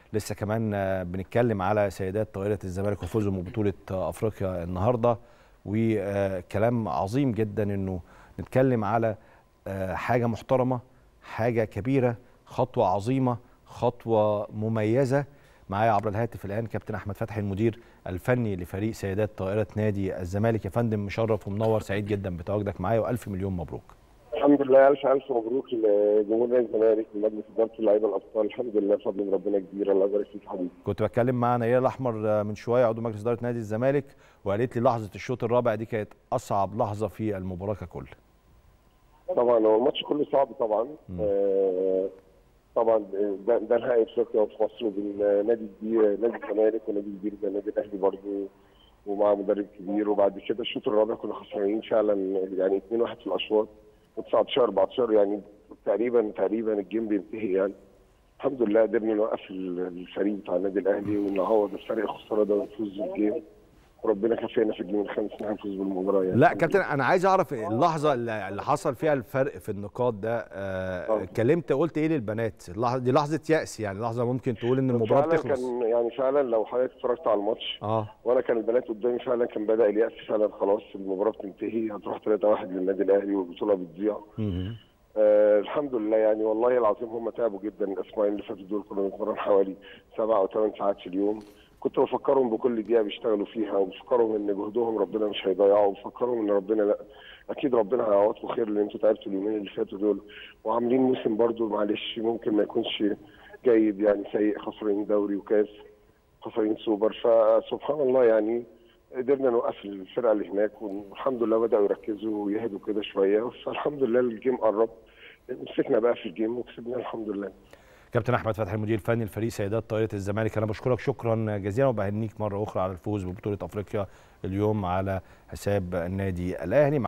لسه كمان بنتكلم على سيدات طائره الزمالك وفوزهم ببطوله افريقيا النهارده وكلام عظيم جدا انه نتكلم على حاجه محترمه حاجه كبيره خطوه عظيمه خطوه مميزه معايا عبر الهاتف الان كابتن احمد فتحي المدير الفني لفريق سيدات طائره نادي الزمالك يا فندم مشرف ومنور سعيد جدا بتواجدك معايا والف مليون مبروك الحمد لله الف الف مبروك لجمهور نادي الزمالك ومجلس اداره اللعيبه الابطال الحمد لله بفضل من ربنا كبير الله يبارك فيك حبيبي كنت بتكلم مع نيال الاحمر من شويه عضو مجلس اداره نادي الزمالك وقالت لي لحظه الشوط الرابع دي كانت اصعب لحظه في المباراه ككل طبعا هو الماتش كله صعب طبعا آه طبعا ده, ده نهائي افريقيا في مصر وبين نادي كبير نادي الزمالك ونادي كبير زي النادي الاهلي برضه ومع مدرب كبير وبعد كده الشوط الرابع كنا خسرانين فعلا يعني 2-1 في الاشواط و19 14 يعني تقريبا تقريبا الجيم بينتهي يعني الحمد لله قدرنا نوقف الفريق بتاع النادي الاهلي ونعوض الفرق الخساره ده ونفوز بالجيم وربنا كفانا في الجيم الخامس ان نفوز بالمباراه يعني لا كابتن انا عايز اعرف اللحظه اللي حصل فيها الفرق في النقاط ده اتكلمت آه قلت ايه للبنات دي لحظه يأس يعني لحظه ممكن تقول ان المباراه بتخلص كان يعني فعلا لو حضرتك اتفرجت على الماتش اه وانا كان البنات قدامي فعلا كان بدا اليأس فعلا خلاص المباراه بتنتهي هتروح 3-1 للنادي الاهلي والبطوله بتضيع آه الحمد لله يعني والله العظيم هم تعبوا جدا الاسبوعين اللي فاتوا دول كنا بنتمرن حوالي سبع او ثمان ساعات في اليوم كنت بفكرهم بكل دقيقه بيشتغلوا فيها وبفكرهم ان جهدهم ربنا مش هيضيعه وبفكرهم ان ربنا لا اكيد ربنا هيعوضكم خير لان انتوا تعبتوا اليومين اللي فاتوا دول وعاملين موسم برضو معلش ممكن ما يكونش جيد يعني سيء خسرين دوري وكاس خسرين سوبر فسبحان الله يعني قدرنا نوقف الفرقه اللي هناك والحمد لله بداوا يركزوا ويهدوا كده شويه فالحمد لله الجيم قرب مسكنا بقى في الجيم وكسبنا الحمد لله كابتن احمد فتحي المدير الفني لفريق سيدات طائره الزمالك انا بشكرك شكرا جزيلا وبهنيك مره اخرى على الفوز ببطوله افريقيا اليوم على حساب النادي الاهلي